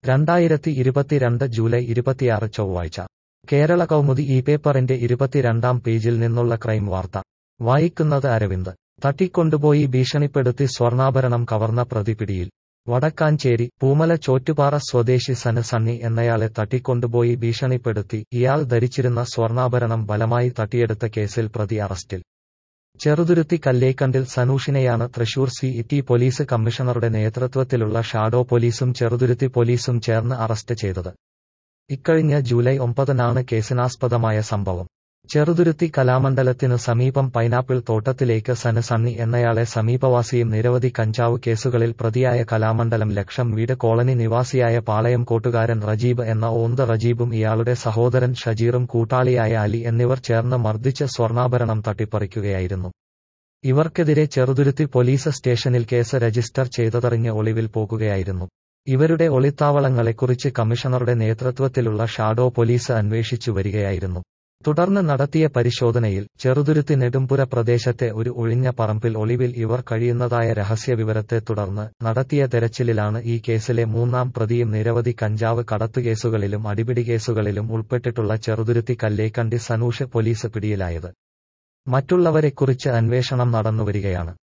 രണ്ടായിരത്തി ഇരുപത്തിരണ്ട് ജൂലൈ ഇരുപത്തിയാറ് ചൊവ്വാഴ്ച കേരള കൗമുദി ഈ പേപ്പറിന്റെ ഇരുപത്തിരണ്ടാം പേജിൽ നിന്നുള്ള ക്രൈം വാർത്ത വായിക്കുന്നത് അരവിന്ദ് തട്ടിക്കൊണ്ടുപോയി ഭീഷണിപ്പെടുത്തി സ്വർണ്ണാഭരണം കവർന്ന പ്രതി പിടിയിൽ വടക്കാഞ്ചേരി പൂമല ചോറ്റുപാറ സ്വദേശി സന സണ്ണി എന്നയാളെ തട്ടിക്കൊണ്ടുപോയി ഭീഷണിപ്പെടുത്തി ഇയാൾ ധരിച്ചിരുന്ന സ്വർണ്ണാഭരണം ബലമായി തട്ടിയെടുത്ത കേസിൽ പ്രതി അറസ്റ്റിൽ ചെറുതുരുത്തി കല്ലേക്കണ്ടിൽ സനൂഷിനെയാണ് തൃശൂർ സി ടി പോലീസ് കമ്മീഷണറുടെ നേതൃത്വത്തിലുള്ള ഷാഡോ പോലീസും ചെറുതുരുത്തി പോലീസും ചേർന്ന് അറസ്റ്റ് ചെയ്തത് ഇക്കഴിഞ്ഞ ജൂലൈ ഒമ്പതിനാണ് കേസിനാസ്പദമായ സംഭവം ചെറുതുരുത്തി കലാമണ്ഡലത്തിനു സമീപം പൈനാപ്പിൾ തോട്ടത്തിലേക്ക് സന സണ്ണി എന്നയാളെ സമീപവാസിയും നിരവധി കഞ്ചാവ് കേസുകളിൽ പ്രതിയായ കലാമണ്ഡലം ലക്ഷം വീട് കോളനി നിവാസിയായ പാളയം കോട്ടുകാരൻ റജീബ് എന്ന ഓന്ത് റജീബും ഇയാളുടെ സഹോദരൻ ഷജീറും കൂട്ടാളിയായ അലി എന്നിവർ ചേർന്ന് മർദ്ദിച്ച് സ്വർണ്ണാഭരണം തട്ടിപ്പറിക്കുകയായിരുന്നു ഇവർക്കെതിരെ ചെറുതുരുത്തി പോലീസ് സ്റ്റേഷനിൽ കേസ് രജിസ്റ്റർ ചെയ്തതറിഞ്ഞ് ഒളിവിൽ പോകുകയായിരുന്നു ഇവരുടെ ഒളിത്താവളങ്ങളെക്കുറിച്ച് കമ്മീഷണറുടെ നേതൃത്വത്തിലുള്ള ഷാഡോ പോലീസ് അന്വേഷിച്ചു വരികയായിരുന്നു തുടർന്ന് നടത്തിയ പരിശോധനയിൽ ചെറുതുരുത്തി നെടുമ്പുര പ്രദേശത്തെ ഒരു ഒഴിഞ്ഞ പറമ്പിൽ ഒളിവിൽ ഇവർ കഴിയുന്നതായ രഹസ്യവിവരത്തെ തുടർന്ന് നടത്തിയ തെരച്ചിലിലാണ് ഈ കേസിലെ മൂന്നാം പ്രതിയും നിരവധി കഞ്ചാവ് കടത്തുകേസുകളിലും അടിപിടി കേസുകളിലും ഉൾപ്പെട്ടിട്ടുള്ള ചെറുതുരുത്തി കല്ലേക്കണ്ടി സനൂഷ് പോലീസ് പിടിയിലായത് മറ്റുള്ളവരെക്കുറിച്ച് അന്വേഷണം നടന്നുവരികയാണ്